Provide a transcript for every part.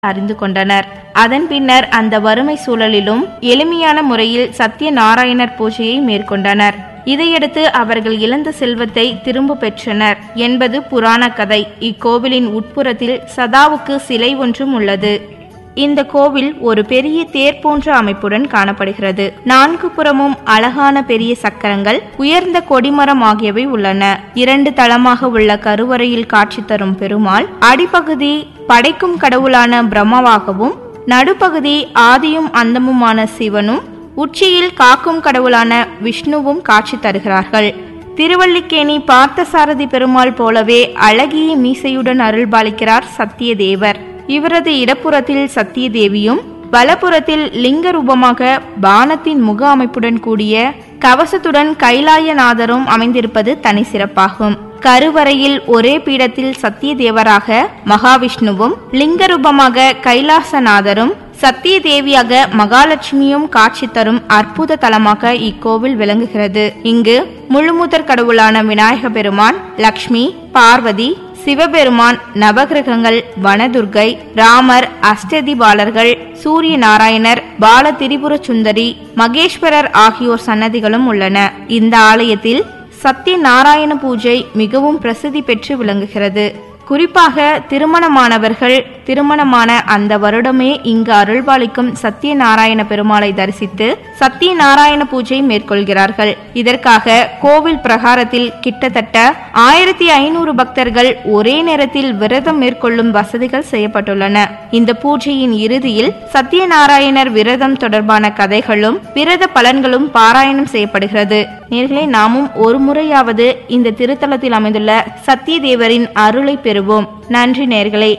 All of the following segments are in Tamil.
அறிந்து கொண்டனர் அதன் பின்னர் அந்த வறுமை சூழலிலும் எளிமையான முறையில் சத்யநாராயணர் பூஜையை மேற்கொண்டனர் இதையடுத்து அவர்கள் இழந்த செல்வத்தை திரும்ப பெற்றனர் என்பது புராண கதை இக்கோவிலின் உட்புறத்தில் சதாவுக்கு சிலை ஒன்றும் உள்ளது இந்த கோவில் ஒரு பெரிய தேர் போன்ற அமைப்புடன் காணப்படுகிறது நான்கு புறமும் அழகான பெரிய சக்கரங்கள் உயர்ந்த கொடிமரம் ஆகியவை உள்ளன இரண்டு தளமாக உள்ள கருவறையில் காட்சி தரும் பெருமாள் அடிப்பகுதி படைக்கும் கடவுளான பிரம்மாவாகவும் நடுப்பகுதி ஆதியும் அந்தமுமான சிவனும் உச்சியில் காக்கும் கடவுளான விஷ்ணுவும் காட்சி தருகிறார்கள் திருவல்லிக்கேணி பார்த்தசாரதி பெருமாள் போலவே அழகிய மீசையுடன் அருள்பாலிக்கிறார் சத்தியதேவர் இவரது இடப்புறத்தில் சத்தியதேவியும் வலப்புறத்தில் லிங்க ரூபமாக பானத்தின் முக அமைப்புடன் கூடிய கவசத்துடன் கைலாயநாதரும் அமைந்திருப்பது தனி சிறப்பாகும் கருவறையில் ஒரே பீடத்தில் சத்தியதேவராக மகாவிஷ்ணுவும் லிங்க ரூபமாக கைலாசநாதரும் சத்திய தேவியாக மகாலட்சுமியும் காட்சி தரும் அற்புத தலமாக இக்கோவில் விளங்குகிறது இங்கு முழுமுதற் கடவுளான விநாயக பெருமான் லக்ஷ்மி பார்வதி சிவபெருமான் நவகிரகங்கள் வனதுர்கை ராமர் அஷ்டதிபாலர்கள் சூரிய நாராயணர் பால திரிபுர சுந்தரி மகேஸ்வரர் ஆகியோர் சன்னதிகளும் உள்ளன இந்த ஆலயத்தில் சத்திய நாராயண பூஜை மிகவும் பிரசித்தி பெற்று விளங்குகிறது குறிப்பாக திருமணமானவர்கள் திருமணமான அந்த வருடமே இங்கு அருள்பாலிக்கும் சத்தியநாராயண பெருமாளை தரிசித்து சத்தியநாராயண பூஜை மேற்கொள்கிறார்கள் இதற்காக கோவில் பிரகாரத்தில் கிட்டத்தட்ட ஆயிரத்தி ஐநூறு பக்தர்கள் ஒரே நேரத்தில் விரதம் மேற்கொள்ளும் வசதிகள் செய்யப்பட்டுள்ளன இந்த பூஜையின் இறுதியில் சத்தியநாராயணர் விரதம் தொடர்பான கதைகளும் விரத பலன்களும் பாராயணம் செய்யப்படுகிறது நேர்களே நாமும் ஒரு முறையாவது இந்த திருத்தலத்தில் அமைந்துள்ள சத்தியதேவரின் அருளை பெறுவோம் நன்றி நேர்களே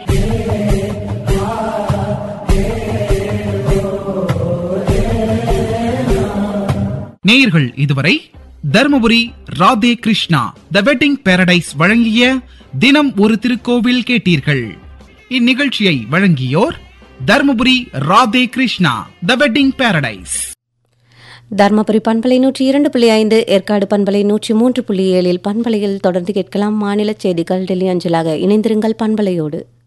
நேயர்கள் இதுவரை Dharmapuri Radhe Krishna the wedding paradise வழங்கிய தினம் ஒரு திருக்கோவில் கேட்டீர்கள் இந்நிகழ்ச்சியை வழங்கியோர் Dharmapuri Radhe Krishna the wedding paradise Dharmapuri பண்பலை நூற்றி இரண்டு புள்ளி ஐந்து ஏற்காடு பண்பலை நூற்றி மூன்று புள்ளி ஏழில் பண்பலையில் தொடர்ந்து கேட்கலாம் மாநில செய்திகள் டெல்லி அஞ்சலாக இணைந்திருங்கள் பண்பலையோடு